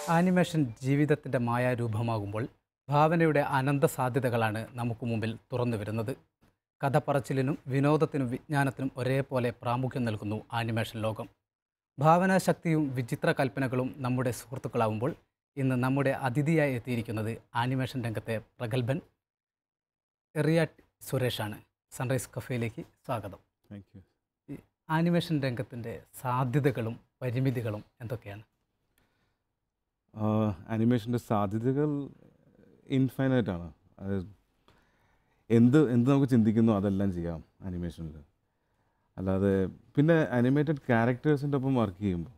Animation ജീവിതത്തിൻ്റെ മായാരൂപമാകുമ്പോൾ ഭാവനയുടെ അനന്ത സാധ്യതകളാണ് നമുക്ക് മുമ്പിൽ തുറന്നു വരുന്നത് കഥ പറച്ചിലിനും വിനോദത്തിനും വിജ്ഞാനത്തിനും ഒരേപോലെ പ്രാമുഖ്യം നൽകുന്നു ആനിമേഷൻ ലോകം ഭാവനാശക്തിയും വിചിത്ര കൽപ്പനകളും നമ്മുടെ സുഹൃത്തുക്കളാവുമ്പോൾ ഇന്ന് നമ്മുടെ അതിഥിയായി എത്തിയിരിക്കുന്നത് ആനിമേഷൻ രംഗത്തെ പ്രഗത്ഭൻ എറിയാട്ട് സുരേഷാണ് സൺറൈസ് കഫേയിലേക്ക് സ്വാഗതം താങ്ക് യു ഈ ആനിമേഷൻ രംഗത്തിൻ്റെ സാധ്യതകളും പരിമിതികളും എന്തൊക്കെയാണ് ആനിമേഷൻ്റെ സാധ്യതകൾ ഇൻഫൈനൈറ്റ് ആണ് അത് എന്ത് എന്ത് നമുക്ക് ചിന്തിക്കുന്നു അതെല്ലാം ചെയ്യാം ആനിമേഷനിൽ അല്ലാതെ പിന്നെ അനിമേറ്റഡ് ക്യാരക്ടേഴ്സിൻ്റെ ഒപ്പം വർക്ക് ചെയ്യുമ്പോൾ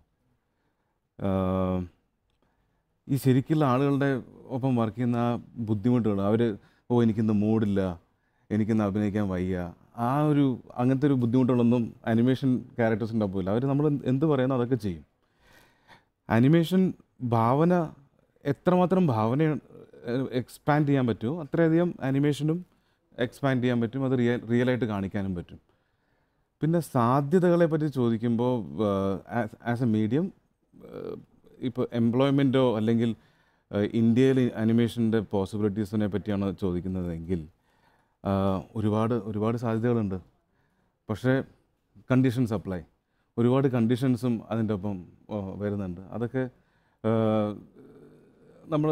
ഈ ശരിക്കുള്ള ആളുകളുടെ ഒപ്പം വർക്ക് ചെയ്യുന്ന ആ ബുദ്ധിമുട്ടുകൾ അവർ ഓ എനിക്കിന്ന് മൂഡില്ല എനിക്കിന്ന് അഭിനയിക്കാൻ വയ്യ ആ ഒരു അങ്ങനത്തെ ഒരു ബുദ്ധിമുട്ടുകളൊന്നും അനിമേഷൻ ക്യാരക്ടേഴ്സിൻ്റെ ഒപ്പം ഇല്ല അവർ നമ്മൾ എന്ത് പറയുന്നു അതൊക്കെ ചെയ്യും അനിമേഷൻ ഭാവന എത്രമാത്രം ഭാവന എക്സ്പാൻഡ് ചെയ്യാൻ പറ്റുമോ അത്രയധികം അനിമേഷനും എക്സ്പാൻഡ് ചെയ്യാൻ പറ്റും അത് റിയൽ റിയലായിട്ട് കാണിക്കാനും പറ്റും പിന്നെ സാധ്യതകളെ പറ്റി ചോദിക്കുമ്പോൾ ആസ് എ മീഡിയം ഇപ്പോൾ എംപ്ലോയ്മെൻറ്റോ അല്ലെങ്കിൽ ആഹ് ഇന്ത്യയിൽ അനിമേഷൻ്റെ പോസിബിലിറ്റീസിനെ പറ്റിയാണ് ചോദിക്കുന്നതെങ്കിൽ ആഹ് ഒരുപാട് ഒരുപാട് സാധ്യതകളുണ്ട് പക്ഷേ കണ്ടീഷൻ സപ്ലൈ ഒരുപാട് കണ്ടീഷൻസും അതിൻ്റെ ഒപ്പം ആ, വരുന്നുണ്ട് അതൊക്കെ നമ്മൾ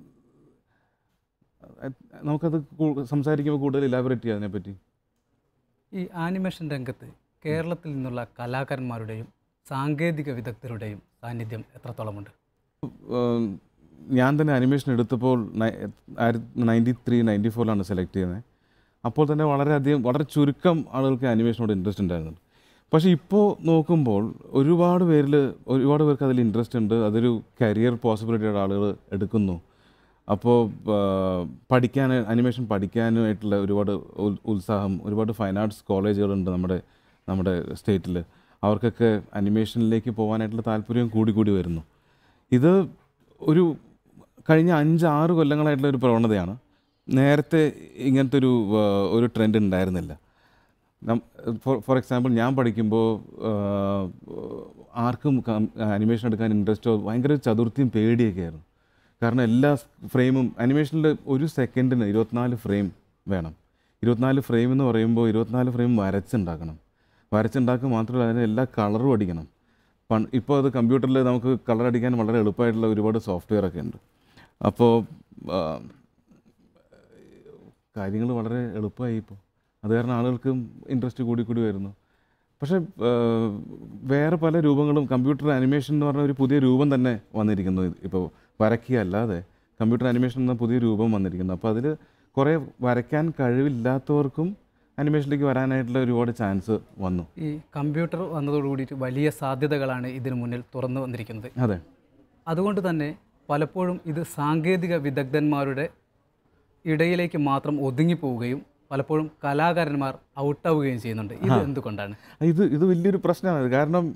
നമുക്കത് കൂ- സംസാരിക്കുമ്പോൾ കൂടുതൽ ഇലാബറേറ്റ് ചെയ്യാം അതിനെപ്പറ്റി ഈ ആനിമേഷൻ രംഗത്ത് കേരളത്തിൽ നിന്നുള്ള കലാകാരന്മാരുടെയും സാങ്കേതിക വിദഗ്ധരുടെയും സാന്നിധ്യം എത്രത്തോളമുണ്ട് ഉം, ഞാൻ തന്നെ അനിമേഷൻ എടുത്തപ്പോൾ നയൻറ്റി ത്രീ നയൻറ്റി ഫോറിലാണ് സെലക്ട് ചെയ്യുന്നത് അപ്പോൾ തന്നെ വളരെയധികം വളരെ ചുരുക്കം ആളുകൾക്ക് അനിമേഷനോട് ഇൻട്രസ്റ്റ് ഉണ്ടായിരുന്നു പക്ഷേ ഇപ്പോൾ നോക്കുമ്പോൾ ഒരുപാട് പേരിൽ ഒരുപാട് പേർക്ക് അതിൽ ഇൻട്രസ്റ്റ് ഉണ്ട് അതൊരു കരിയർ പോസിബിലിറ്റിയുടെ ആളുകൾ എടുക്കുന്നു അപ്പോൾ പഠിക്കാൻ അനിമേഷൻ പഠിക്കാനായിട്ടുള്ള ഒരുപാട് ഉൽ- ഉത്സാഹം ഒരുപാട് ഫൈൻ ആർട്സ് കോളേജുകളുണ്ട് നമ്മുടെ നമ്മുടെ സ്റ്റേറ്റിൽ അവർക്കൊക്കെ അനിമേഷനിലേക്ക് പോകാനായിട്ടുള്ള താല്പര്യം കൂടി കൂടി വരുന്നു ഇത് ഒരു കഴിഞ്ഞ അഞ്ച് ആറ് കൊല്ലങ്ങളായിട്ടുള്ള ഒരു പ്രവണതയാണ് നേരത്തെ ഇങ്ങനത്തെ ഒരു ആ, ഒരു ട്രെൻഡ് ഉണ്ടായിരുന്നില്ല ഫോർ ഫോർ എക്സാമ്പിൾ ഞാൻ പഠിക്കുമ്പോൾ ആർക്കും അനിമേഷൻ എടുക്കാൻ ഇൻട്രസ്റ്റോ ഭയങ്കര ചതുർത്ഥിയും പേടിയൊക്കെ ആയിരുന്നു കാരണം എല്ലാ ഫ്രെയിമും അനിമേഷനിൽ ഒരു സെക്കൻഡിന് ഇരുപത്തിനാല് ഫ്രെയിം വേണം ഇരുപത്തിനാല് ഫ്രെയിം എന്ന് പറയുമ്പോൾ ഇരുപത്തിനാല് ഫ്രെയിം വരച്ചുണ്ടാക്കണം വരച്ചുണ്ടാക്കുക മാത്രമല്ല അതിന് എല്ലാ കളറും അടിക്കണം പൺ ഇപ്പോൾ അത് കമ്പ്യൂട്ടറിൽ നമുക്ക് കളർ അടിക്കാൻ വളരെ എളുപ്പമായിട്ടുള്ള ഒരുപാട് സോഫ്റ്റ്വെയർ ഒക്കെ ഉണ്ട് അപ്പോൾ കാര്യങ്ങൾ വളരെ എളുപ്പമായി ഇപ്പോൾ അത് കാരണം ആളുകൾക്കും ഇൻട്രസ്റ്റ് കൂടി കൂടി വരുന്നു പക്ഷേ ആ, വേറെ പല രൂപങ്ങളും കമ്പ്യൂട്ടർ അനിമേഷൻ എന്ന് പറഞ്ഞ ഒരു പുതിയ രൂപം തന്നെ വന്നിരിക്കുന്നു ഇപ്പോൾ വരയ്ക്കുക അല്ലാതെ കമ്പ്യൂട്ടർ അനിമേഷൻ എന്ന പുതിയ രൂപം വന്നിരിക്കുന്നു അപ്പോൾ അതിൽ കുറേ വരയ്ക്കാൻ കഴിവില്ലാത്തവർക്കും അനിമേഷനിലേക്ക് വരാനായിട്ടുള്ള ഒരുപാട് ചാൻസ് വന്നു ഈ കമ്പ്യൂട്ടർ വന്നതോടുകൂടിയിട്ട് വലിയ സാധ്യതകളാണ് ഇതിനു മുന്നിൽ തുറന്നു വന്നിരിക്കുന്നത് അതെ അതുകൊണ്ട് തന്നെ പലപ്പോഴും ഇത് സാങ്കേതിക വിദഗ്ധന്മാരുടെ ഇടയിലേക്ക് മാത്രം ഒതുങ്ങിപ്പോവുകയും പലപ്പോഴും കലാകാരന്മാർ ഔട്ടാവുകയും ചെയ്യുന്നുണ്ട് ഇത് എന്തുകൊണ്ടാണ് ഇത് ഇത് വലിയൊരു പ്രശ്നമാണ് കാരണം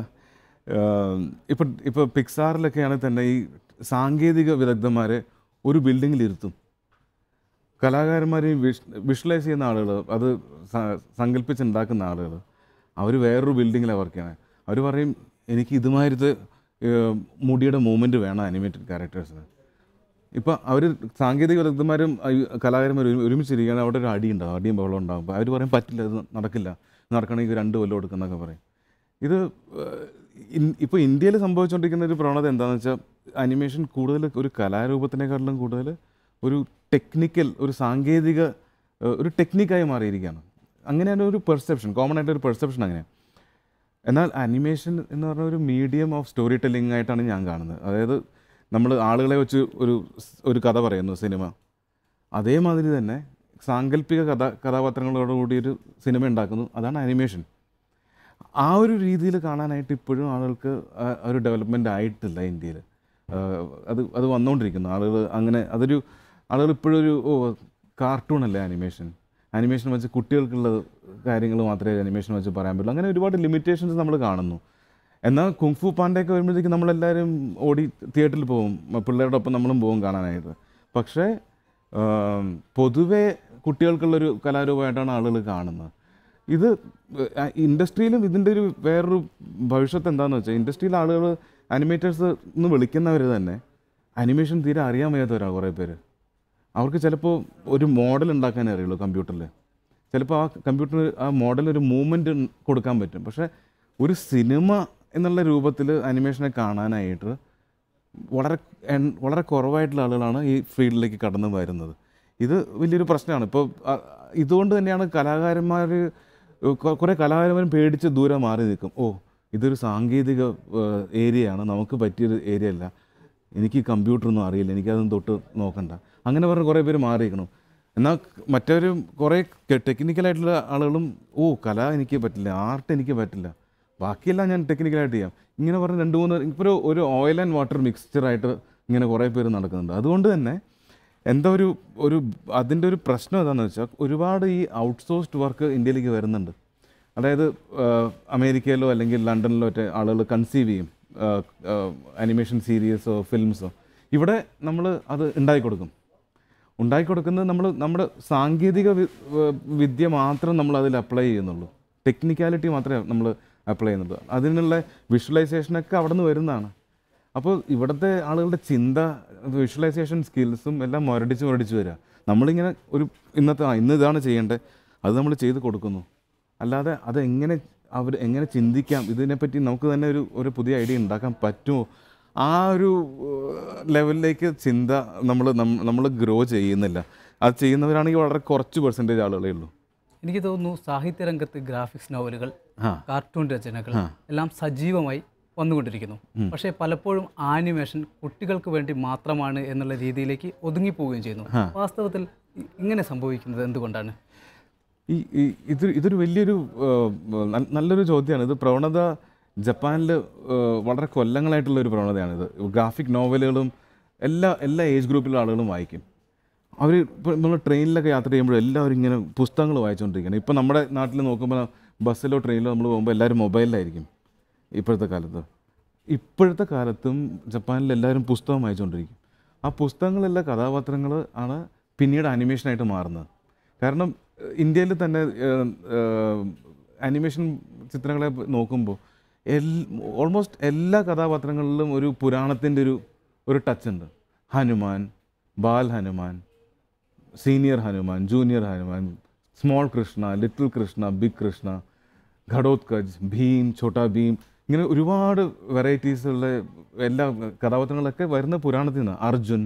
ഇപ്പം ഇപ്പോൾ പിക്സാറിലൊക്കെയാണെങ്കിൽ തന്നെ ഈ സാങ്കേതിക വിദഗ്ധന്മാരെ ഒരു ബിൽഡിങ്ങിൽ ഇരുത്തും കലാകാരന്മാരെയും വിഷ് വിഷ്വലൈസ് ചെയ്യുന്ന ആളുകൾ അത് സ- സങ്കല്പിച്ചുണ്ടാക്കുന്ന ആളുകൾ അവർ വേറൊരു ബിൽഡിങ്ങിലാണ് വർക്ക് ചെയ്യണത് അവർ പറയും എനിക്ക് ഇതുമാതിരത്തെ ഏഹ്, മുടിയുടെ മൂവ്മെൻറ്റ് വേണം അനിമേറ്റഡ് ക്യാരക്ടേഴ്സിന് ഇപ്പോൾ അവർ സാങ്കേതിക വിദഗ്ധന്മാരും ഈ കലാകാരന്മാരും ഒരു- ഒരുമിച്ചിരിക്കുകയാണ് അവിടെ ഒരു അടി ഉണ്ടാവും അടിയും ബഹളം ഉണ്ടാവും അപ്പോൾ അവർ പറയും പറ്റില്ല ഇത് നടക്കില്ല ഇത് നടക്കണമെങ്കിൽ രണ്ട് കൊല്ലം എടുക്കുന്നൊക്കെ പറയും ഇത് ഇപ്പോൾ ഇന്ത്യയിൽ സംഭവിച്ചുകൊണ്ടിരിക്കുന്ന ഒരു പ്രവണത എന്താണെന്ന് വെച്ചാൽ അനിമേഷൻ കൂടുതൽ ഒരു കലാരൂപത്തിനേക്കാട്ടിലും കൂടുതൽ ഒരു ടെക്നിക്കൽ ഒരു സാങ്കേതിക ഏഹ്, ഒരു ടെക്നിക്കായി മാറിയിരിക്കുകയാണ് അങ്ങനെയാണ് ഒരു പെർസെപ്ഷൻ കോമൺ ആയിട്ട് ഒരു പെർസെപ്ഷൻ അങ്ങനെയാണ് എന്നാൽ അനിമേഷൻ എന്ന് പറഞ്ഞ ഒരു മീഡിയം ഓഫ് സ്റ്റോറി ടെല്ലിംഗ് ആയിട്ടാണ് ഞാൻ കാണുന്നത് അതായത് നമ്മൾ ആളുകളെ വെച്ച് ഒരു സ് ഒരു കഥ പറയുന്നു സിനിമ അതേമാതിരി തന്നെ സാങ്കല്പിക കഥ കഥാപാത്രങ്ങളോട് കൂടി ഒരു സിനിമ ഉണ്ടാക്കുന്നു അതാണ് അനിമേഷൻ ആ ഒരു രീതിയിൽ കാണാനായിട്ട് ഇപ്പോഴും ആളുകൾക്ക് ആ ഒരു ഡെവലപ്മെൻ്റ് ആയിട്ടില്ല ഇന്ത്യയിൽ അത് അത് വന്നുകൊണ്ടിരിക്കുന്നു ആളുകൾ അങ്ങനെ അതൊരു ആളുകൾ ഇപ്പോഴും ഒരു ഓ കാർട്ടൂൺ അല്ലേ അനിമേഷൻ അനിമേഷൻ വെച്ച് കുട്ടികൾക്കുള്ള കാര്യങ്ങൾ മാത്രമേ അനിമേഷൻ വെച്ച് പറയാൻ പറ്റുള്ളൂ അങ്ങനെ ഒരുപാട് ലിമിറ്റേഷൻസ് നമ്മൾ കാണുന്നു എന്നാൽ കുങ്ഫു പാണ്ടയൊക്കെ വരുമ്പോഴത്തേക്ക് നമ്മളെല്ലാവരും ഓടി തിയേറ്ററിൽ പോകും പിള്ളേരുടെ ഒപ്പം നമ്മളും പോകും കാണാനായിട്ട് പക്ഷേ ആം, പൊതുവേ കുട്ടികൾക്കുള്ളൊരു കലാരൂപമായിട്ടാണ് ആളുകൾ കാണുന്നത് ഇത് ഇൻഡസ്ട്രിയിലും ഇതിൻ്റെ ഒരു വേറൊരു ഭവിഷ്യത്ത് എന്താണെന്ന് വെച്ചാൽ ഇൻഡസ്ട്രിയിലെ ആളുകൾ അനിമേറ്റേഴ്സ് എന്ന് വിളിക്കുന്നവർ തന്നെ അനിമേഷൻ തീരെ അറിയാൻ വയ്യാത്തവരാണ് കുറേ പേര് അവർക്ക് ചിലപ്പോൾ ഒരു മോഡൽ ഉണ്ടാക്കാനേ അറിയുള്ളൂ കമ്പ്യൂട്ടറിൽ ചിലപ്പോൾ ആ കമ്പ്യൂട്ടറിന് ആ മോഡൽ ഒരു മൂവ്മെൻറ്റ് കൊടുക്കാൻ പറ്റും പക്ഷേ ഒരു സിനിമ എന്നുള്ള രൂപത്തിൽ അനിമേഷനെ കാണാനായിട്ട് വളരെ എൺ- വളരെ കുറവായിട്ടുള്ള ആളുകളാണ് ഈ ഫീൽഡിലേക്ക് കടന്നു വരുന്നത് ഇത് വലിയൊരു പ്രശ്നമാണ് ഇപ്പോൾ അ- ഇതുകൊണ്ട് തന്നെയാണ് കലാകാരന്മാർ കുറേ കലാകാരന്മാർ പേടിച്ച് ദൂരെ മാറി നിൽക്കും ഓ ഇതൊരു സാങ്കേതിക ഏരിയയാണ് നമുക്ക് പറ്റിയൊരു ഏരിയ അല്ല എനിക്ക് കമ്പ്യൂട്ടറൊന്നും അറിയില്ല എനിക്കതൊന്നും തൊട്ട് നോക്കണ്ട അങ്ങനെ പറഞ്ഞ് കുറേ പേര് മാറിയിരിക്കണം എന്നാൽ മറ്റൊരു കുറേ ടെക്നിക്കലായിട്ടുള്ള ആളുകളും ഓ കല എനിക്ക് പറ്റില്ല ആർട്ട് എനിക്ക് പറ്റില്ല ബാക്കിയെല്ലാം ഞാൻ ടെക്നിക്കലായിട്ട് ചെയ്യാം ഇങ്ങനെ പറഞ്ഞ് രണ്ട് മൂന്ന് ഇപ്പോൾ ഒരു ഒരു ഓയിൽ ആൻഡ് വാട്ടർ മിക്സ്ചറായിട്ട് ഇങ്ങനെ കുറേ പേര് നടക്കുന്നുണ്ട് അതുകൊണ്ട് തന്നെ എന്താ ഒരു ഒരു അതിൻ്റെ ഒരു പ്രശ്നം എന്താണെന്ന് വെച്ചാൽ ഒരുപാട് ഈ ഔട്ട്സോഴ്സ്ഡ് വർക്ക് ഇന്ത്യയിലേക്ക് വരുന്നുണ്ട് അതായത് ആ, അമേരിക്കയിലോ അല്ലെങ്കിൽ ലണ്ടനിലോ ഒക്കെ ആളുകൾ കൺസീവ് ചെയ്യും അനിമേഷൻ സീരീസോ ഫിലിംസോ ഇവിടെ നമ്മൾ അത് ഉണ്ടാക്കി കൊടുക്കും ഉണ്ടാക്കി കൊടുക്കുന്നത് നമ്മൾ നമ്മുടെ സാങ്കേതിക വി- വ- വിദ്യ മാത്രം നമ്മൾ അതിൽ അപ്ലൈ ചെയ്യുന്നുള്ളൂ ടെക്നിക്കാലിറ്റി മാത്രമേ നമ്മൾ അപ്ലൈ ചെയ്യുന്നുള്ളൂ അതിനുള്ള വിഷ്വലൈസേഷനൊക്കെ അവിടെ നിന്ന് വരുന്നതാണ് അപ്പോൾ ഇവിടുത്തെ ആളുകളുടെ ചിന്ത വിഷ്വലൈസേഷൻ സ്കിൽസും എല്ലാം മുരടിച്ച് മുരടിച്ച് വരിക നമ്മളിങ്ങനെ ഒരു ഇന്നത്തെ ആ ഇന്ന് ഇതാണ് ചെയ്യേണ്ടത് അത് നമ്മൾ ചെയ്ത് കൊടുക്കുന്നു അല്ലാതെ അതെങ്ങനെ അവർ എങ്ങനെ ചിന്തിക്കാം ഇതിനെപ്പറ്റി നമുക്ക് തന്നെ ഒരു ഒരു പുതിയ ഐഡിയ ഉണ്ടാക്കാൻ പറ്റുമോ ആ ഒരു ഏഹ്, ലെവലിലേക്ക് ചിന്ത നമ്മൾ നമ്മൾ ഗ്രോ ചെയ്യുന്നില്ല അത് ചെയ്യുന്നവരാണെങ്കിൽ വളരെ കുറച്ച് പെർസെൻറ്റേജ് ആളുകളേ ഉള്ളൂ എനിക്ക് തോന്നുന്നു സാഹിത്യരംഗത്ത് ഗ്രാഫിക്സ് നോവലുകൾ ആ കാർട്ടൂൺ രചനകൾ എല്ലാം സജീവമായി വന്നുകൊണ്ടിരിക്കുന്നു പക്ഷേ പലപ്പോഴും ആനിമേഷൻ കുട്ടികൾക്ക് വേണ്ടി മാത്രമാണ് എന്നുള്ള രീതിയിലേക്ക് ഒതുങ്ങിപ്പോവുകയും ചെയ്യുന്നു വാസ്തവത്തിൽ ഇ- ഇങ്ങനെ സംഭവിക്കുന്നത് എന്തുകൊണ്ടാണ് ഈ ഈ ഇത് ഇതൊരു വലിയൊരു ഏഹ്, ന- നല്ലൊരു ചോദ്യമാണ് ഇത് പ്രവണത ജപ്പാനിൽ വളരെ കൊല്ലങ്ങളായിട്ടുള്ള ഒരു പ്രവണതയാണിത് ഗ്രാഫിക് നോവലുകളും എല്ലാ എല്ലാ ഏജ് ഗ്രൂപ്പിലുള്ള ആളുകളും വായിക്കും അവർ ഇപ്പോൾ നമ്മൾ ട്രെയിനിലൊക്കെ യാത്ര ചെയ്യുമ്പോൾ എല്ലാവരും ഇങ്ങനെ പുസ്തകങ്ങൾ വായിച്ചുകൊണ്ടിരിക്കുകയാണ് ഇപ്പോൾ നമ്മുടെ നാട്ടിൽ നോക്കുമ്പോൾ ബസ്സിലോ ട്രെയിനിലോ നമ്മൾ പോകുമ്പോൾ എല്ലാവരും മൊബൈലിലായിരിക്കും ഇപ്പോഴത്തെ കാലത്ത് ഇപ്പോഴത്തെ കാലത്തും ജപ്പാനിൽ എല്ലാവരും പുസ്തകം വായിച്ചുകൊണ്ടിരിക്കും ആ പുസ്തകങ്ങളിലെ കഥാപാത്രങ്ങൾ ആണ് പിന്നീട് അനിമേഷനായിട്ട് മാറുന്നത് കാരണം ഇന്ത്യയിൽ തന്നെ അനിമേഷൻ ചിത്രങ്ങളെ നോക്കുമ്പോൾ എൽ ഓൾമോസ്റ്റ് എല്ലാ കഥാപാത്രങ്ങളിലും ഒരു പുരാണത്തിൻ്റെ ഒരു ഒരു ടച്ച് ഉണ്ട് Hanuman Bal Hanuman senior Hanuman junior Hanuman small Krishna little Krishna big Krishna Ghatotkach Bheem Chhota Bheem ഇങ്ങനെ ഒരുപാട് വെറൈറ്റീസ് ഉള്ള എല്ലാ കഥാപാത്രങ്ങളൊക്കെ വരുന്ന പുരാണത്തിൽ നിന്ന് അർജുൻ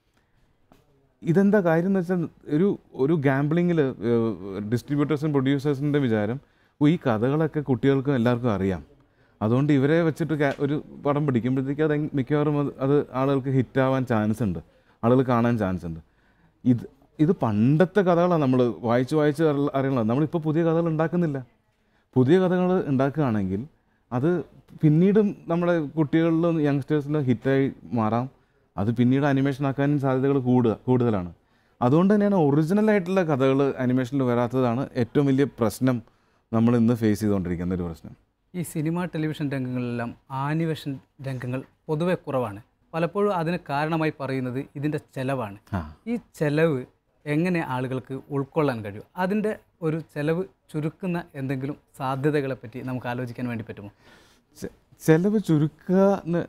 ഇതെന്താ കാര്യം എന്ന് വെച്ചാൽ ഒരു ഒരു ഗാംബ്ലിങ്ങിൽ ഡിസ്ട്രിബ്യൂട്ടേഴ്സും പ്രൊഡ്യൂസേഴ്സിൻ്റെ വിചാരം "ഓ, ഈ കഥകളൊക്കെ കുട്ടികൾക്കും എല്ലാവർക്കും അറിയാം അതുകൊണ്ട് ഇവരെ വെച്ചിട്ട് ca- ഒരു പടം പിടിക്കുമ്പോഴത്തേക്ക് അത് എങ്- മിക്കവാറും അത് അത് ആളുകൾക്ക് ഹിറ്റാവാൻ ചാൻസ് ഉണ്ട് ആളുകൾ കാണാൻ ചാൻസ് ഉണ്ട് ഇത് ഇത് പണ്ടത്തെ കഥകളാണ് നമ്മൾ വായിച്ച് വായിച്ച് അറിയ- അറിയണത് നമ്മളിപ്പോൾ പുതിയ കഥകൾ ഉണ്ടാക്കുന്നില്ല പുതിയ കഥകൾ ഉണ്ടാക്കുകയാണെങ്കിൽ അത് പിന്നീടും നമ്മുടെ കുട്ടികളിലും യങ്സ്റ്റേഴ്സിലും ഹിറ്റായി മാറാം അത് പിന്നീട് അനിമേഷൻ ആക്കാനും സാധ്യതകൾ കൂടുക കൂടുതലാണ് അതുകൊണ്ട് തന്നെയാണ് ഒറിജിനൽ ആയിട്ടുള്ള കഥകൾ അനിമേഷനിൽ വരാത്തതാണ് ഏറ്റവും വലിയ പ്രശ്നം നമ്മൾ ഇന്ന് ഫേസ് ചെയ്തുകൊണ്ടിരിക്കുന്ന ഒരു പ്രശ്നം ഈ സിനിമ ടെലിവിഷൻ രംഗങ്ങളിലെല്ലാം ആനിമേഷൻ രംഗങ്ങൾ പൊതുവെ കുറവാണ് പലപ്പോഴും അതിന് കാരണമായി പറയുന്നത് ഇതിൻ്റെ ചെലവാണ് ആ ഈ ചെലവ് എങ്ങനെ ആളുകൾക്ക് ഉൾക്കൊള്ളാൻ കഴിയും അതിൻ്റെ ഒരു ചെലവ് ചുരുക്കുന്ന എന്തെങ്കിലും സാധ്യതകളെ പറ്റി നമുക്ക് ആലോചിക്കാൻ വേണ്ടി പറ്റുമോ ചെ- ചെലവ് ചുരുക്കുക എന്ന്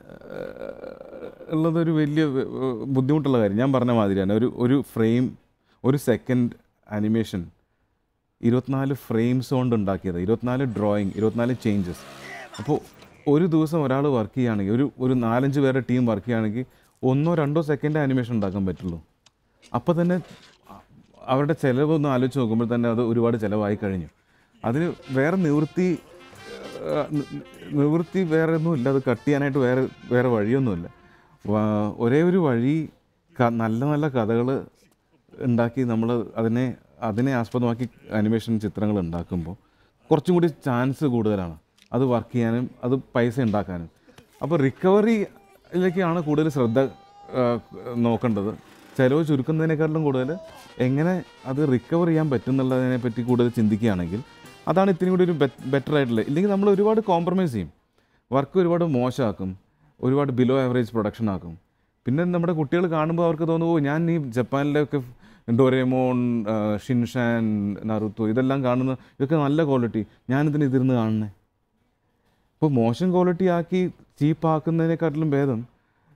ഉള്ളതൊരു വലിയ ഏഹ്, ബുദ്ധിമുട്ടുള്ള കാര്യം ഞാൻ പറഞ്ഞ മാതിരിയാണ് ഒരു ഒരു ഫ്രെയിം ഒരു സെക്കൻഡ് അനിമേഷൻ ഇരുപത്തിനാല് ഫ്രെയിംസ് കൊണ്ട് ഉണ്ടാക്കിയത് ഇരുപത്തിനാല് ഡ്രോയിങ് ഇരുപത്തിനാല് ചേഞ്ചസ് അപ്പോൾ ഒരു ദിവസം ഒരാൾ വർക്ക് ചെയ്യുകയാണെങ്കിൽ ഒരു ഒരു നാലഞ്ച് പേരുടെ ടീം വർക്ക് ചെയ്യുകയാണെങ്കിൽ ഒന്നോ രണ്ടോ സെക്കൻഡ് അനിമേഷൻ ഉണ്ടാക്കാൻ പറ്റുള്ളൂ അപ്പോൾ തന്നെ അവരുടെ ചിലവ് ഒന്ന് ആലോചിച്ച് നോക്കുമ്പോൾ തന്നെ അത് ഒരുപാട് ചിലവായി കഴിഞ്ഞു അതിന് വേറെ നിവൃത്തി ഏഹ്, നി- നിവൃത്തി വേറെ ഒന്നുമില്ല അത് കട്ട് ചെയ്യാനായിട്ട് വേറെ വേറെ വഴിയൊന്നുമില്ല വാ- ഒരേ ഒരു വഴി ക- നല്ല നല്ല കഥകൾ ഉണ്ടാക്കി നമ്മൾ അതിനെ അതിനെ ആസ്പദമാക്കി അനിമേഷൻ ചിത്രങ്ങൾ ഉണ്ടാക്കുമ്പോൾ കുറച്ചും കൂടി ചാൻസ് കൂടുതലാണ് അത് വർക്ക് ചെയ്യാനും അത് പൈസ ഉണ്ടാക്കാനും അപ്പോൾ റിക്കവറിയിലേക്കാണ് കൂടുതൽ ശ്രദ്ധ ആ, നോക്കേണ്ടത് ചിലവ് ചുരുക്കുന്നതിനേക്കാളും കൂടുതൽ എങ്ങനെ അത് റിക്കവർ ചെയ്യാൻ പറ്റും എന്നുള്ളതിനെ പറ്റി കൂടുതൽ ചിന്തിക്കുകയാണെങ്കിൽ അതാണ് ഇത്തിരി കൂടി ഒരു ബെറ്റർ ആയിട്ടുള്ളത് ഇല്ലെങ്കിൽ നമ്മൾ ഒരുപാട് കോംപ്രമൈസ് ചെയ്യും വർക്ക് ഒരുപാട് മോശമാക്കും ഒരുപാട് ബിലോ ആവറേജ് പ്രൊഡക്ഷൻ ആക്കും പിന്നെ നമ്മുടെ കുട്ടികൾ കാണുമ്പോൾ അവർക്ക് തോന്നുന്നു "ഓ, ഞാൻ ഈ ജപ്പാനിലൊക്കെ ഡോറേമോൺ ആ, ഷിൻഷാൻ നറുത്തു ഇതെല്ലാം കാണുന്ന ഇതൊക്കെ നല്ല ക്വാളിറ്റി ഞാനിതിന് ഇതിരുന്ന് കാണുന്നത് ഇപ്പോൾ മോശം ക്വാളിറ്റി ആക്കി ചീപ്പാക്കുന്നതിനെക്കാട്ടിലും ഭേദം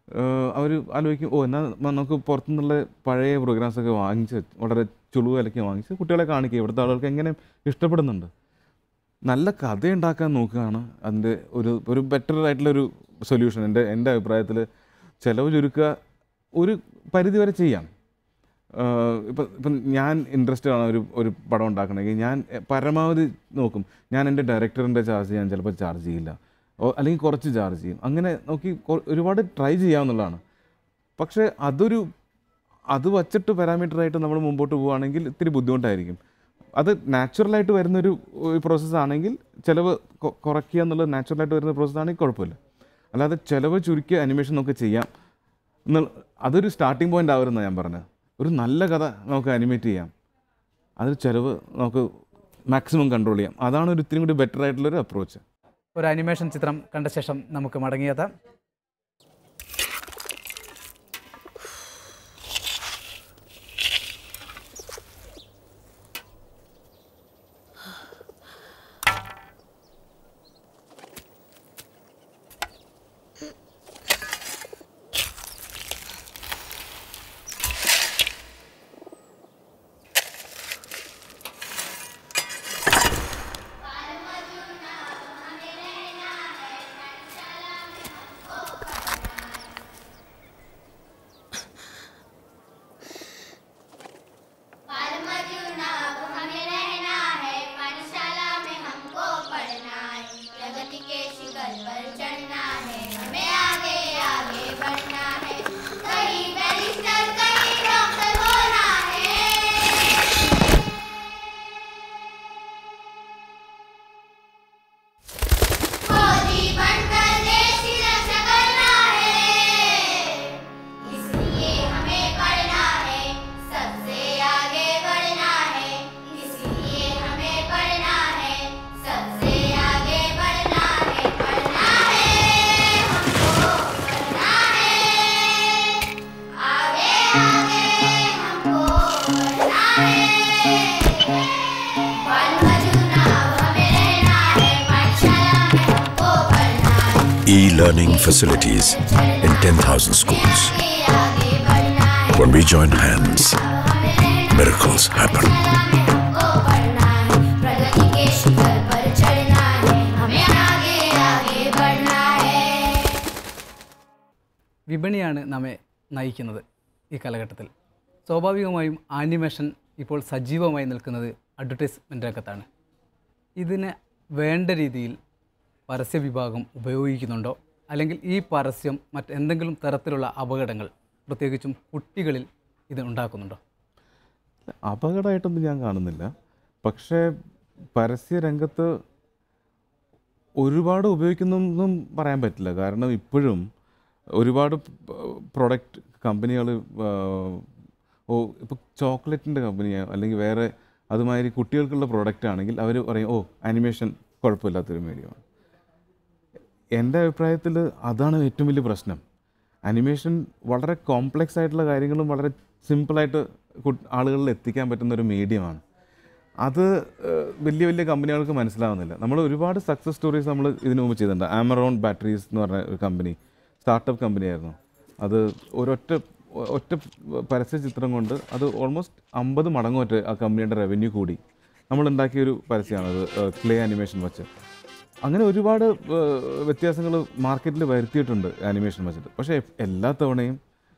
അവർ ആലോചിക്കും ഓ എന്നാൽ നമുക്ക് പുറത്തുനിന്നുള്ള പഴയ പ്രോഗ്രാംസൊക്കെ വാങ്ങിച്ച് വളരെ ചുളിവ് വിലയ്ക്ക് വാങ്ങിച്ച് കുട്ടികളെ കാണിക്കുക ഇവിടുത്തെ ആളുകൾക്ക് എങ്ങനെ ഇഷ്ടപ്പെടുന്നുണ്ട് നല്ല കഥ ഉണ്ടാക്കാൻ നോക്കുകയാണ് അതിൻ്റെ ഒരു ഒരു ബെറ്റർ ആയിട്ടുള്ളൊരു സൊല്യൂഷൻ എൻ്റെ എൻ്റെ അഭിപ്രായത്തിൽ ചിലവ് ചുരുക്കുക ഒരു പരിധി വരെ ചെയ്യാം ഇപ്പം ഇപ്പം ഞാൻ ഇൻട്രസ്റ്റഡ് ആണ് ഒരു ഒരു പടം ഉണ്ടാക്കണമെങ്കിൽ ഞാൻ പരമാവധി നോക്കും ഞാൻ എൻ്റെ ഡയറക്ടറിൻ്റെ ചാർജ് ഞാൻ ചിലപ്പോൾ ചാർജ് ചെയ്യില്ല ഓ അല്ലെങ്കിൽ കുറച്ച് ചാർജ് ചെയ്യും അങ്ങനെ നോക്കി കൊ- ഒരുപാട് ട്രൈ ചെയ്യാവുന്നതാണ് പക്ഷേ അതൊരു അത് വച്ചിട്ട് പാരാമീറ്ററായിട്ട് നമ്മൾ മുമ്പോട്ട് പോവുകയാണെങ്കിൽ ഇത്തിരി ബുദ്ധിമുട്ടായിരിക്കും അത് നാച്ചുറലായിട്ട് വരുന്നൊരു പ്രോസസ്സ് ആണെങ്കിൽ ചിലവ് കൊ- കുറയ്ക്കുക എന്നുള്ളത് നാച്ചുറലായിട്ട് വരുന്ന പ്രോസസ്സ് ആണെങ്കിൽ കുഴപ്പമില്ല അല്ലാതെ ചിലവ് ചുരുക്കി അനിമേഷൻ നമുക്ക് ചെയ്യാം എന്നുള്ള അതൊരു സ്റ്റാർട്ടിംഗ് പോയിന്റ് ആവരുന്ന ഞാൻ പറഞ്ഞത് ഒരു നല്ല കഥ നമുക്ക് അനിമേറ്റ് ചെയ്യാം അതിൽ ചിലവ് നമുക്ക് മാക്സിമം കൺട്രോൾ ചെയ്യാം അതാണ് ഒരു ഇത്തിരി കൂടി ബെറ്റർ ആയിട്ടുള്ളൊരു അപ്രോച്ച് ഒരു അനിമേഷൻ ചിത്രം കണ്ട ശേഷം നമുക്ക് മടങ്ങിയെത്താം चुनाव हमें रहना है पाठशाला में हमको पढ़ना है प्रगति के शिखर पर चढ़ना है हमें आगे आगे बढ़ना है कहीं बैरिस्टर कहीं डॉक्टर होना है फौजी बनकर देश की रक्षा करना है इसलिए हमें पढ़ना है सबसे आगे बढ़ना है इसलिए हमें पढ़ना है सबसे आगे बढ़ना है पढ़ना है हमको पढ़ना है आगे आगे हमको बढ़ना है बाल चुनाव हमें रहना है पाठशाला में हमको पढ़ना है e-learning facilities in 10,000 schools. आगे आगे बढ़ना है When we join hands, हमें रहना miracles happen. हमको पढ़ना है प्रगति के शिखर पर चढ़ना है हमें आगे आगे बढ़ना है വിപണിയാണ് നമ്മെ നയിക്കുന്നത് ഈ കാലഘട്ടത്തിൽ സ്വാഭാവികമായും ആനിമേഷൻ ഇപ്പോൾ സജീവമായി നിൽക്കുന്നത് അഡ്വർടൈസ്മെൻ്റ് രംഗത്താണ് ഇതിന് വേണ്ട രീതിയിൽ പരസ്യ വിഭാഗം ഉപയോഗിക്കുന്നുണ്ടോ അല്ലെങ്കിൽ ഈ പരസ്യം മറ്റെന്തെങ്കിലും തരത്തിലുള്ള അപകടങ്ങൾ പ്രത്യേകിച്ചും കുട്ടികളിൽ ഇത് ഉണ്ടാക്കുന്നുണ്ടോ അപകടമായിട്ടൊന്നും ഞാൻ കാണുന്നില്ല പക്ഷേ പരസ്യ രംഗത്ത് ഒരുപാട് ഉപയോഗിക്കുന്നൊന്നും പറയാൻ പറ്റില്ല കാരണം ഇപ്പോഴും ഒരുപാട് പ്രൊഡക്റ്റ് കമ്പനികൾ ഓ ഇപ്പോൾ ചോക്ലേറ്റിൻ്റെ കമ്പനിയോ അല്ലെങ്കിൽ വേറെ അതുമാതിരി കുട്ടികൾക്കുള്ള പ്രോഡക്റ്റ് ആണെങ്കിൽ അവർ പറയും ഓ അനിമേഷൻ കുഴപ്പമില്ലാത്തൊരു മീഡിയമാണ് എൻ്റെ അഭിപ്രായത്തിൽ അതാണ് ഏറ്റവും വലിയ പ്രശ്നം അനിമേഷൻ വളരെ കോംപ്ലക്സ് ആയിട്ടുള്ള കാര്യങ്ങളും വളരെ സിമ്പിളായിട്ട് ആളുകളിൽ എത്തിക്കാൻ പറ്റുന്ന ഒരു മീഡിയമാണ് അത് ഏഹ്, വലിയ വലിയ കമ്പനികൾക്ക് മനസ്സിലാവുന്നില്ല നമ്മൾ ഒരുപാട് സക്സസ് സ്റ്റോറീസ് നമ്മൾ ഇതിനു മുമ്പ് ചെയ്തിട്ടുണ്ട് ആമറോൺ ബാറ്ററീസ് എന്ന് പറഞ്ഞ ഒരു കമ്പനി സ്റ്റാർട്ടപ്പ് കമ്പനിയായിരുന്നു അത് ഒരൊറ്റ ഒറ്റ പരസ്യ ചിത്രം കൊണ്ട് അത് ഓൾമോസ്റ്റ് അമ്പത് മടങ്ങ് ഒറ്റ ആ കമ്പനിയുടെ റവന്യൂ കൂടി നമ്മൾ ഉണ്ടാക്കിയ ഒരു പരസ്യമാണത് ക്ലേ അനിമേഷൻ വെച്ച് അങ്ങനെ ഒരുപാട് വ്യത്യാസങ്ങൾ മാർക്കറ്റിൽ വരുത്തിയിട്ടുണ്ട് ആനിമേഷൻ വെച്ചിട്ട് പക്ഷേ എല്ലാ തവണയും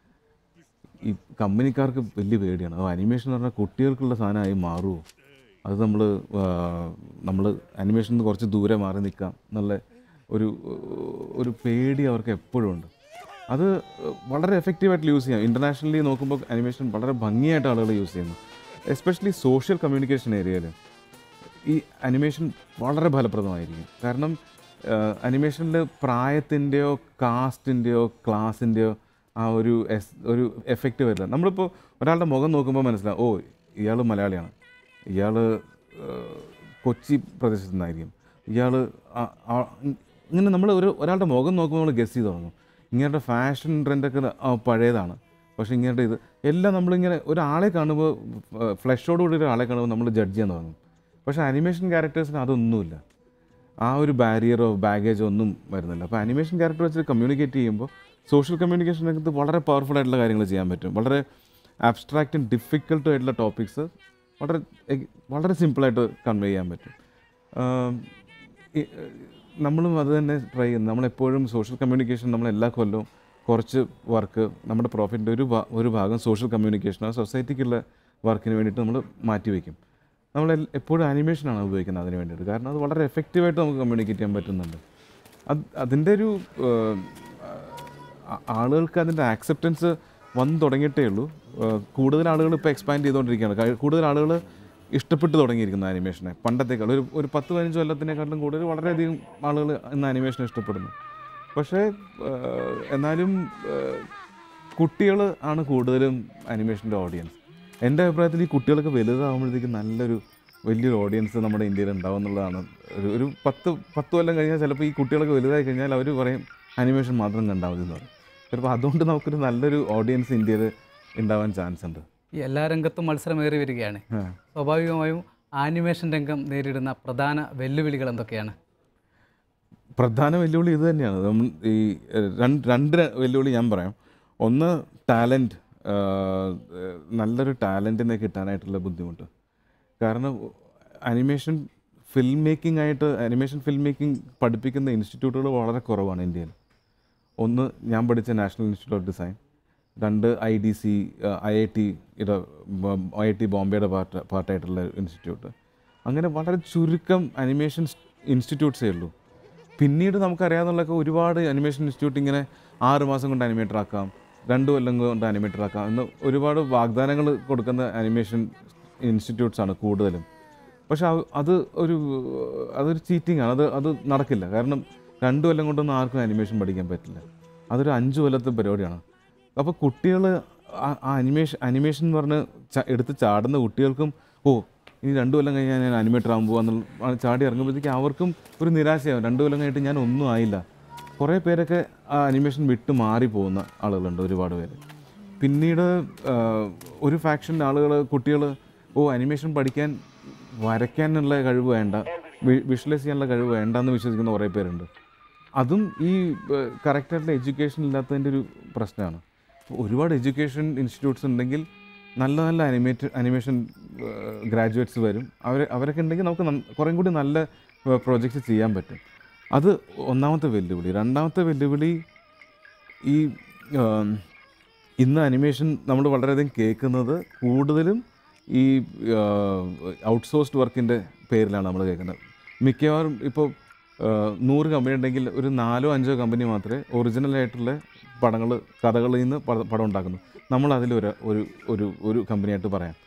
ഈ കമ്പനിക്കാർക്ക് വലിയ പേടിയാണ് അപ്പോൾ അനിമേഷൻ എന്ന് പറഞ്ഞാൽ കുട്ടികൾക്കുള്ള സാധനമായി മാറുമോ അത് നമ്മൾ നമ്മൾ അനിമേഷനിൽ നിന്ന് കുറച്ച് ദൂരെ മാറി നിൽക്കാം എന്നുള്ള ഒരു ഒരു പേടി അവർക്ക് എപ്പോഴും ഉണ്ട് അത് വളരെ എഫക്റ്റീവായിട്ട് യൂസ് ചെയ്യാം ഇൻ്റർനാഷണലി നോക്കുമ്പോൾ അനിമേഷൻ വളരെ ഭംഗിയായിട്ട് ആളുകൾ യൂസ് ചെയ്യുന്നു എസ്പെഷ്യലി സോഷ്യൽ കമ്മ്യൂണിക്കേഷൻ ഏരിയയിൽ ഈ അനിമേഷൻ വളരെ ഫലപ്രദമായിരിക്കും കാരണം അനിമേഷനിൽ പ്രായത്തിൻ്റെയോ കാസ്റ്റിൻ്റെയോ ക്ലാസിൻ്റെയോ ആ ഒരു എസ് ഒരു എഫക്റ്റ് വരില്ല നമ്മളിപ്പോൾ ഒരാളുടെ മുഖം നോക്കുമ്പോൾ മനസ്സിലാവും ഓ ഇയാൾ മലയാളിയാണ് ഇയാൾ കൊച്ചി പ്രദേശത്തു നിന്നായിരിക്കും ഇയാൾ ഇങ്ങനെ നമ്മൾ ഒരു ഒരാളുടെ മുഖം നോക്കുമ്പോൾ നമ്മൾ ഗസ് ചെയ്ത് തുടങ്ങും ഇങ്ങനത്തെ ഫാഷൻ ട്രെൻഡൊക്കെ ആ, പഴയതാണ് പക്ഷേ ഇങ്ങനത്തെ ഇത് എല്ലാം നമ്മളിങ്ങനെ ഒരാളെ കാണുമ്പോൾ ഫ്ലഷോടുകൂടി ഒരാളെ കാണുമ്പോൾ നമ്മൾ ജഡ്ജ് ചെയ്യാൻ തുടങ്ങും പക്ഷേ അനിമേഷൻ ക്യാരക്ടേഴ്സിന് അതൊന്നുമില്ല ആ ഒരു ബാരിയറോ ബാഗേജോ ഒന്നും വരുന്നില്ല അപ്പോൾ അനിമേഷൻ ക്യാരക്ടർ വെച്ച് കമ്മ്യൂണിക്കേറ്റ് ചെയ്യുമ്പോൾ സോഷ്യൽ കമ്മ്യൂണിക്കേഷൻ രംഗത്ത് വളരെ പവർഫുൾ ആയിട്ടുള്ള കാര്യങ്ങൾ ചെയ്യാൻ പറ്റും വളരെ ആബ്സ്ട്രാക്റ്റ് ആൻഡ് ഡിഫിക്കൽട്ടും ആയിട്ടുള്ള ടോപ്പിക്സ് വളരെ എ- വളരെ സിമ്പിളായിട്ട് കൺവേ ചെയ്യാൻ പറ്റും ആം, ഈ- നമ്മളും അത് തന്നെ ട്രൈ ചെയ്യുന്നു നമ്മളെപ്പോഴും സോഷ്യൽ കമ്മ്യൂണിക്കേഷൻ നമ്മൾ എല്ലാ കൊല്ലവും കുറച്ച് വർക്ക് നമ്മുടെ പ്രോഫിറ്റിൻ്റെ ഒരു ഭാ- ഒരു ഭാഗം സോഷ്യൽ കമ്മ്യൂണിക്കേഷനോ സൊസൈറ്റിക്കുള്ള വർക്കിന് വേണ്ടിയിട്ട് നമ്മൾ മാറ്റിവെക്കും നമ്മൾ എൽ- എപ്പോഴും അനിമേഷനാണ് ഉപയോഗിക്കുന്നത് അതിന് വേണ്ടിയിട്ട് കാരണം അത് വളരെ എഫക്റ്റീവായിട്ട് നമുക്ക് കമ്മ്യൂണിക്കേറ്റ് ചെയ്യാൻ പറ്റുന്നുണ്ട് അത് അതിൻ്റെ ഒരു ഏഹ്, ആ- ആളുകൾക്ക് അതിൻ്റെ ആക്സെപ്റ്റൻസ് വന്നു തുടങ്ങിയിട്ടേ ഉള്ളൂ ഏഹ്, കൂടുതൽ ആളുകൾ ഇപ്പോൾ എക്സ്പാൻഡ് ചെയ്തുകൊണ്ടിരിക്കുകയാണ് കഴി- കൂടുതൽ ആളുകൾ ഇഷ്ടപ്പെട്ട് തുടങ്ങിയിരിക്കുന്നു ആനിമേഷനെ പണ്ടത്തേക്കാൾ ഒരു ഒരു പത്ത് പതിനഞ്ച് കൊല്ലത്തിനെക്കാട്ടിലും കൂടുതൽ വളരെയധികം ആളുകൾ ഇന്ന് ആനിമേഷൻ ഇഷ്ടപ്പെടുന്നു പക്ഷേ ഏഹ്, എന്നാലും കുട്ടികൾ ആണ് കൂടുതലും അനിമേഷൻ്റെ ഓഡിയൻസ് എൻ്റെ അഭിപ്രായത്തിൽ ഈ കുട്ടികളൊക്കെ വലുതാകുമ്പോഴത്തേക്കും നല്ലൊരു വലിയൊരു ഓഡിയൻസ് നമ്മുടെ ഇന്ത്യയിൽ ഉണ്ടാവും എന്നുള്ളതാണ് ഒരു ഒരു പത്ത് പത്ത് കൊല്ലം കഴിഞ്ഞാൽ ചിലപ്പോൾ ഈ കുട്ടികളൊക്കെ വലുതായി കഴിഞ്ഞാൽ അവർ പറയും അനിമേഷൻ മാത്രം കണ്ടാൽ മതി എന്ന് പറയും ചിലപ്പോൾ അതുകൊണ്ട് നമുക്കൊരു നല്ലൊരു ഓഡിയൻസ് ഇന്ത്യയിൽ ഉണ്ടാവാൻ ചാൻസ് ഉണ്ട് ഈ എല്ലാ രംഗത്തും മത്സരമേറി വരികയാണ് ആ. സ്വാഭാവികമായും ആനിമേഷൻ രംഗം നേരിടുന്ന പ്രധാന വെല്ലുവിളികൾ എന്തൊക്കെയാണ് പ്രധാന വെല്ലുവിളി ഇത് തന്നെയാണ് നമ്മൾ ഈ ഏഹ്, രണ്ട് രണ്ട് വെല്ലുവിളി ഞാൻ പറയാം ഒന്ന് ടാലൻറ്റ് നല്ലൊരു ടാലൻറ്റിനെ കിട്ടാനായിട്ടുള്ള ബുദ്ധിമുട്ട് കാരണം അനിമേഷൻ ഫിൽം മേക്കിംഗ് ആയിട്ട് അനിമേഷൻ ഫിൽം മേക്കിംഗ് പഠിപ്പിക്കുന്ന ഇൻസ്റ്റിറ്റ്യൂട്ടുകൾ വളരെ കുറവാണ് ഇന്ത്യയിൽ ഒന്ന് ഞാൻ പഠിച്ച നാഷണൽ ഇൻസ്റ്റിറ്റ്യൂട്ട് ഓഫ് ഡിസൈൻ രണ്ട് I D C I I T I I T ബോംബെയുടെ പാർട്ട് പാർട്ടായിട്ടുള്ള ഇൻസ്റ്റിറ്റ്യൂട്ട് അങ്ങനെ വളരെ ചുരുക്കം അനിമേഷൻ ഇൻസ്റ്റിറ്റ്യൂട്ട്സേ ഉള്ളൂ പിന്നീട് നമുക്കറിയാവുന്നതൊക്കെ ഒരുപാട് അനിമേഷൻ ഇൻസ്റ്റിറ്റ്യൂട്ട് ഇങ്ങനെ ആറ് മാസം കൊണ്ട് അനിമേറ്റർ ആക്കാം രണ്ട് കൊല്ലം കൊണ്ട് അനിമേറ്റർ ആക്കാം എന്ന് ഒരുപാട് വാഗ്ദാനങ്ങൾ കൊടുക്കുന്ന അനിമേഷൻ ഇൻസ്റ്റിറ്റ്യൂട്ട്സ് ആണ് കൂടുതലും പക്ഷെ അത് അത് ഒരു അതൊരു ചീറ്റിംഗ് ആണ് അത് അത് നടക്കില്ല കാരണം രണ്ട് കൊല്ലം കൊണ്ടൊന്നും ആർക്കും അനിമേഷൻ പഠിക്കാൻ പറ്റില്ല അതൊരു അഞ്ച് കൊല്ലത്തെ പരിപാടിയാണ് അപ്പോൾ കുട്ടികൾ ആ അനിമേഷൻ അനിമേഷൻ എന്ന് പറഞ്ഞ് ച- എടുത്ത് ചാടുന്ന കുട്ടികൾക്കും ഓ ഇനി രണ്ട് കൊല്ലം കഴിഞ്ഞാൽ ഞാൻ അനിമേറ്റർ ആകാൻ പോകാന്നുള്ള ചാടി ഇറങ്ങുമ്പോഴത്തേക്ക് അവർക്കും ഒരു നിരാശയാവും രണ്ട് കൊല്ലം കഴിഞ്ഞിട്ട് ഞാൻ ഒന്നും ആയില്ല കുറേ പേരൊക്കെ ആ അനിമേഷൻ വിട്ട് മാറി പോകുന്ന ആളുകളുണ്ട് ഒരുപാട് പേര് പിന്നീട് ആ, ഒരു ഫാക്ഷൻ ആളുകൾ കുട്ടികൾ ഓ അനിമേഷൻ പഠിക്കാൻ വരയ്ക്കാനുള്ള കഴിവ് വേണ്ട വിഷ്വലൈസ് ചെയ്യാനുള്ള കഴിവ് വേണ്ട എന്ന് വിശ്വസിക്കുന്ന കുറേ പേരുണ്ട് അതും ഈ കറക്റ്റായിട്ടുള്ള എഡ്യൂക്കേഷൻ ഇല്ലാത്തതിൻ്റെ ഒരു പ്രശ്നമാണ് ഒരുപാട് എഡ്യൂക്കേഷൻ ഇൻസ്റ്റിറ്റ്യൂട്ട്സ് ഉണ്ടെങ്കിൽ നല്ല നല്ല അനിമേറ്റ് അനിമേഷൻ ഗ്രാജുവേറ്റ്സ് വരും അവർ അവരൊക്കെ ഉണ്ടെങ്കിൽ നമുക്ക് നന്ന- കുറേ കൂടി നല്ല പ്രോജക്റ്റ്സ് ചെയ്യാൻ പറ്റും അത് ഒന്നാമത്തെ വെല്ലുവിളി രണ്ടാമത്തെ വെല്ലുവിളി ഈ ആം, ഇന്ന് അനിമേഷൻ നമ്മൾ വളരെയധികം കേൾക്കുന്നത് കൂടുതലും ഈ ഔട്ട്സോഴ്സ്ഡ് വർക്കിൻ്റെ പേരിലാണ് നമ്മൾ കേൾക്കുന്നത് മിക്കവാറും ഇപ്പോൾ നൂറ് കമ്പനി ഉണ്ടെങ്കിൽ ഒരു നാലോ അഞ്ചോ കമ്പനി മാത്രമേ ഒറിജിനലായിട്ടുള്ള പടങ്ങൾ കഥകളിൽ നിന്ന് പട- പടം ഉണ്ടാക്കുന്നു നമ്മൾ അതിലൊരു ഒരു ഒരു ഒരു കമ്പനിയായിട്ട് പറയാം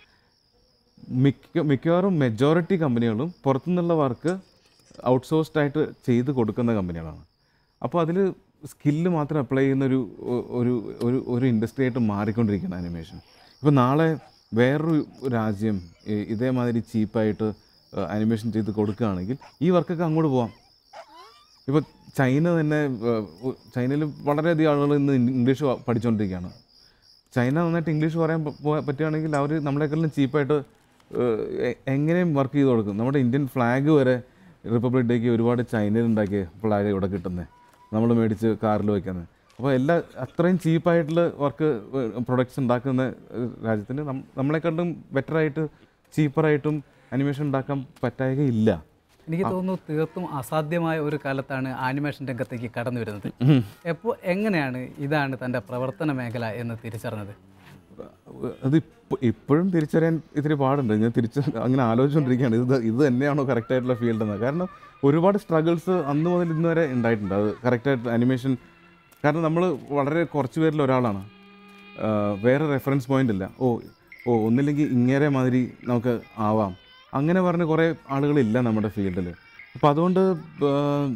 മിക്ക മിക്കവാറും മെജോറിറ്റി കമ്പനികളും പുറത്തുനിന്നുള്ള വർക്ക് ഔട്ട്സോഴ്സ്ഡ് ആയിട്ട് ചെയ്ത് കൊടുക്കുന്ന കമ്പനികളാണ് അപ്പോൾ അതിൽ സ്കില്ല് മാത്രം അപ്ലൈ ചെയ്യുന്ന ഒരു ഒരു ഒരു ഒരു ഇൻഡസ്ട്രി ആയിട്ട് മാറിക്കൊണ്ടിരിക്കുകയാണ് അനിമേഷൻ ഇപ്പോൾ നാളെ വേറൊരു രാജ്യം ഈ- ഇതേമാതിരി ചീപ്പായിട്ട് അനിമേഷൻ ചെയ്ത് കൊടുക്കുകയാണെങ്കിൽ ഈ വർക്കൊക്കെ അങ്ങോട്ട് പോവാം ഇപ്പോൾ ചൈന തന്നെ ചൈനയിൽ വളരെയധികം ആളുകൾ ഇന്ന് ഇംഗ്ലീഷ് പ- പഠിച്ചുകൊണ്ടിരിക്കുകയാണ് ചൈന നന്നായിട്ട് ഇംഗ്ലീഷ് പറയാൻ പ- പോ- പറ്റുകയാണെങ്കിൽ അവർ നമ്മളെക്കാളും ചീപ്പായിട്ട് എങ്ങനെയും വർക്ക് ചെയ്ത് കൊടുക്കും നമ്മുടെ ഇന്ത്യൻ ഫ്ലാഗ് വരെ റിപ്പബ്ലിക് ഡേക്ക് ഒരുപാട് ചൈനയിൽ ഉണ്ടാക്കിയ ഫ്ലാഗ് ഇവിടെ കിട്ടുന്നത് നമ്മൾ മേടിച്ച് കാറിൽ വയ്ക്കുന്നത് അപ്പോൾ എല്ലാ അത്രയും ചീപ്പായിട്ടുള്ള വർക്ക് പ്രൊഡക്ട്സ് ഉണ്ടാക്കുന്ന ഏഹ്, രാജ്യത്തിന് നം- നമ്മളെക്കാളും ബെറ്ററായിട്ട് ചീപ്പറായിട്ടും അനിമേഷൻ ഉണ്ടാക്കാൻ പറ്റായികയില്ല എനിക്ക് തോന്നുന്നു തീർത്തും അസാധ്യമായ ഒരു കാലത്താണ് ആനിമേഷൻ രംഗത്തേക്ക് കടന്നു വരുന്നത് എപ്പോൾ എങ്ങനെയാണ് ഇതാണ് തൻ്റെ പ്രവർത്തന മേഖല എന്ന് തിരിച്ചറിഞ്ഞത് അത് ഇപ്പ- ഇപ്പോഴും തിരിച്ചറിയാൻ ഇത്തിരി പാടുണ്ട് ഞാൻ തിരിച്ച് അങ്ങനെ ആലോചിച്ചുകൊണ്ടിരിക്കുകയാണ് ഇത് ഇത് തന്നെയാണോ കറക്റ്റ് ആയിട്ടുള്ള ഫീൽഡ് എന്ന് കാരണം ഒരുപാട് സ്ട്രഗിൾസ് അന്ന് മുതൽ ഇന്ന് വരെ ഉണ്ടായിട്ടുണ്ട് അത് കറക്റ്റായിട്ട് അനിമേഷൻ കാരണം നമ്മൾ വളരെ കുറച്ച് പേരിൽ ഒരാളാണ് ആ, വേറെ റെഫറൻസ് പോയിന്റ് ഇല്ല ഓ ഓ ഒന്നില്ലെങ്കിൽ ഇങ്ങേരെ മാതിരി നമുക്ക് ആവാം അങ്ങനെ പറഞ്ഞ് കുറേ ആളുകളില്ല നമ്മുടെ ഫീൽഡിൽ അപ്പോൾ അതുകൊണ്ട് ആ,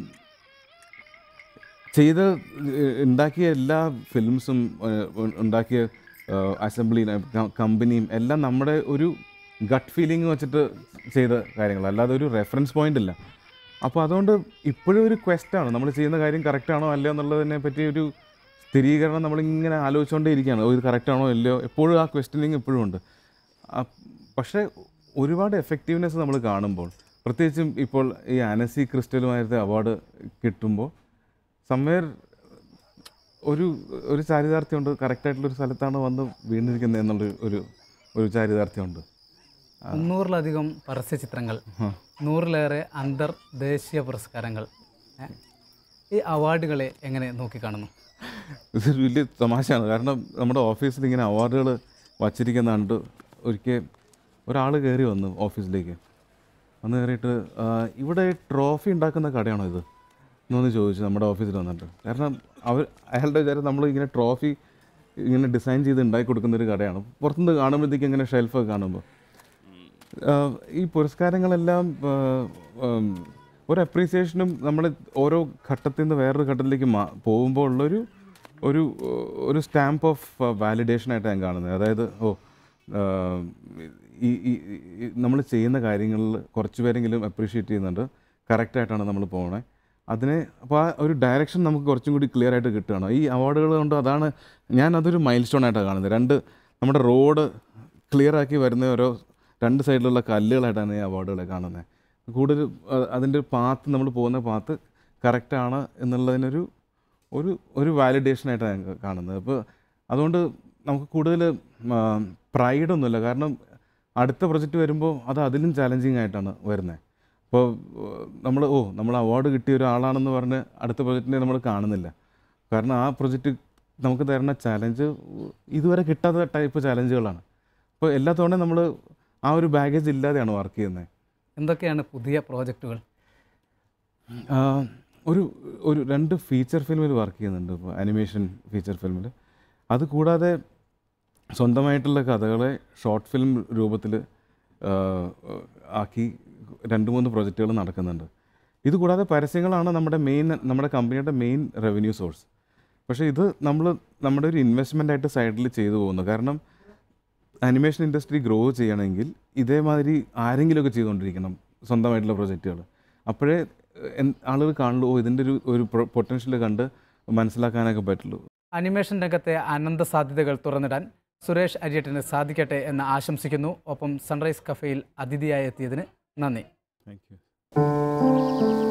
ചെയ്ത ഏഹ്, ഉണ്ടാക്കിയ എല്ലാ ഫിലിംസും ഏഹ്, ഉ- ഉണ്ടാക്കിയ അസംബ്ലി കമ്പനിയും എല്ലാം നമ്മുടെ ഒരു ഗട്ട് ഫീലിംഗ് വെച്ചിട്ട് ചെയ്ത കാര്യങ്ങൾ അല്ലാതെ ഒരു റെഫറൻസ് പോയിന്റ് ഇല്ല അപ്പോൾ അതുകൊണ്ട് ഇപ്പോഴും ഒരു ക്വസ്റ്റാണ് നമ്മൾ ചെയ്യുന്ന കാര്യം കറക്റ്റാണോ അല്ലയോ എന്നുള്ളതിനെ പറ്റി ഒരു സ്ഥിരീകരണം നമ്മളിങ്ങനെ ആലോചിച്ചുകൊണ്ടേ ഇരിക്കുകയാണ് ഓ ഇത് കറക്റ്റാണോ അല്ലയോ എപ്പോഴും ആ ക്വസ്റ്റ്യനിങ് എപ്പോഴും ഉണ്ട് ആ, പക്ഷേ ഒരുപാട് എഫക്റ്റീവ്നെസ് നമ്മൾ കാണുമ്പോൾ പ്രത്യേകിച്ചും ഇപ്പോൾ ഈ അനസി ക്രിസ്റ്റലുമായിട്ട് അവാർഡ് കിട്ടുമ്പോൾ സംവേർ ഒരു ഒരു ചാരിതാർത്ഥ്യമുണ്ട് കറക്റ്റായിട്ടുള്ളൊരു സ്ഥലത്താണ് വന്ന് വീണിരിക്കുന്നത് എന്നുള്ള ഒരു ഒരു ചാരിതാർത്ഥ്യമുണ്ട് മുന്നൂറിലധികം പരസ്യ ചിത്രങ്ങൾ നൂറിലേറെ അന്തർദേശീയ പുരസ്കാരങ്ങൾ ഏ? ഈ അവാർഡുകളെ എങ്ങനെ നോക്കിക്കാണുന്നു ഇതൊരു വലിയ തമാശയാണ് കാരണം നമ്മുടെ ഓഫീസിൽ ഇങ്ങനെ അവാർഡുകൾ വച്ചിരിക്കുന്ന കണ്ട് ഒരിക്കൽ ഒരാൾ കയറി വന്നു ഓഫീസിലേക്ക് വന്ന് കയറിയിട്ട് "ആ, ഇവിടെ ട്രോഫി ഉണ്ടാക്കുന്ന കടയാണോ ഇത് എന്നൊന്ന് ചോദിച്ചു നമ്മുടെ ഓഫീസിൽ വന്നിട്ട് കാരണം അവർ അയാളുടെ വിചാരം നമ്മൾ ഇങ്ങനെ ട്രോഫി ഇങ്ങനെ ഡിസൈൻ ചെയ്ത് ഉണ്ടാക്കി കൊടുക്കുന്ന ഒരു കടയാണ് പുറത്തുനിന്ന് കാണുമ്പോഴത്തേക്ക് ഇങ്ങനെ ഷെൽഫൊക്കെ കാണുമ്പോൾ ആഹ് ഈ പുരസ്കാരങ്ങളെല്ലാം ആഹ് ഉം, ഒരു അപ്രീസിയേഷനും നമ്മൾ ഓരോ ഘട്ടത്തിൽ നിന്ന് വേറൊരു ഘട്ടത്തിലേക്ക് മാ പോകുമ്പോൾ ഉള്ളൊരു ഒരു ഒരു സ്റ്റാമ്പ് ഓഫ് വാലിഡേഷനായിട്ട് ഞാൻ കാണുന്നത് അതായത് ഓ ആഹ് ഈ നമ്മൾ ചെയ്യുന്ന കാര്യങ്ങളിൽ കുറച്ച് പേരെങ്കിലും അപ്രീഷിയേറ്റ് ചെയ്യുന്നുണ്ട് കറക്റ്റായിട്ടാണ് നമ്മൾ പോകണേ അതിനെ അപ്പോൾ ആ ഒരു ഡയറക്ഷൻ നമുക്ക് കുറച്ചും കൂടി ക്ലിയർ ആയിട്ട് കിട്ടുകയാണ് ഈ അവാർഡുകൾ കൊണ്ട് അതാണ് ഞാൻ അതൊരു മൈൽ സ്റ്റോൺ ആയിട്ടാണ് കാണുന്നത് രണ്ട് നമ്മുടെ റോഡ് ക്ലിയർ ആക്കി വരുന്ന ഓരോ രണ്ട് സൈഡിലുള്ള കല്ലുകളായിട്ടാണ് ഈ അവാർഡുകളെ കാണുന്നത് കൂടുതൽ അഹ് അതിൻ്റെ പാത്ത് നമ്മൾ പോകുന്ന പാത്ത് കറക്റ്റാണ് എന്നുള്ളതിനൊരു ഒരു ഒരു വാലിഡേഷനായിട്ടാണ് ഞാൻ കാണുന്നത് അപ്പോൾ അതുകൊണ്ട് നമുക്ക് കൂടുതൽ പ്രൈഡൊന്നുമില്ല കാരണം അടുത്ത പ്രൊജക്റ്റ് വരുമ്പോൾ അത് അതിലും ചാലഞ്ചിങ് ആയിട്ടാണ് വരുന്നത് അപ്പോൾ നമ്മൾ ഓ നമ്മൾ അവാർഡ് കിട്ടിയ ഒരാളാണെന്ന് പറഞ്ഞ് അടുത്ത പ്രൊജക്റ്റിനെ നമ്മൾ കാണുന്നില്ല കാരണം ആ പ്രൊജക്റ്റ് നമുക്ക് തരുന്ന ചാലഞ്ച് ഇതുവരെ കിട്ടാത്ത ടൈപ്പ് ചാലഞ്ചുകളാണ് അപ്പോൾ എല്ലാ തവണയും നമ്മൾ ആ ഒരു ബാഗേജ് ഇല്ലാതെയാണ് വർക്ക് ചെയ്യുന്നത് എന്തൊക്കെയാണ് പുതിയ പ്രോജക്റ്റുകൾ ആ, ഒരു ഒരു രണ്ട് ഫീച്ചർ ഫിലിമിൽ വർക്ക് ചെയ്യുന്നുണ്ട് ഇപ്പോൾ അനിമേഷൻ ഫീച്ചർ ഫിലിമിൽ അത് കൂടാതെ സ്വന്തമായിട്ടുള്ള കഥകളെ ഷോർട്ട് ഫിലിം രൂപത്തിൽ ആക്കി രണ്ട് മൂന്ന് പ്രൊജക്റ്റുകൾ നടക്കുന്നുണ്ട് ഇത് കൂടാതെ പരസ്യങ്ങളാണ് നമ്മുടെ മെയിൻ നമ്മുടെ കമ്പനിയുടെ മെയിൻ റവന്യൂ സോഴ്സ് പക്ഷേ ഇത് നമ്മൾ നമ്മുടെ ഒരു ഇൻവെസ്റ്റ്മെൻ്റ് ആയിട്ട് സൈഡിൽ ചെയ്തു പോകുന്നു കാരണം അനിമേഷൻ ഇൻഡസ്ട്രി ഗ്രോ ചെയ്യണമെങ്കിൽ ഇതേമാതിരി ആരെങ്കിലുമൊക്കെ ചെയ്തുകൊണ്ടിരിക്കണം സ്വന്തമായിട്ടുള്ള പ്രൊജക്റ്റുകൾ അപ്പോഴേ എൻ- ആളുകൾ കാണുള്ളൂ ഓ ഇതിൻ്റെ ഒരു ഒരു പൊട്ടൻഷ്യൽ കണ്ട് മനസ്സിലാക്കാനൊക്കെ പറ്റുള്ളൂ അനിമേഷൻ രംഗത്തെ അനന്ത സാധ്യതകൾ തുറന്നിടാൻ സുരേഷ് അരിയട്ടിന് സാധിക്കട്ടെ എന്ന് ആശംസിക്കുന്നു ഒപ്പം സൺറൈസ് കഫേയിൽ അതിഥിയായി എത്തിയതിന് നന്ദി താങ്ക് യു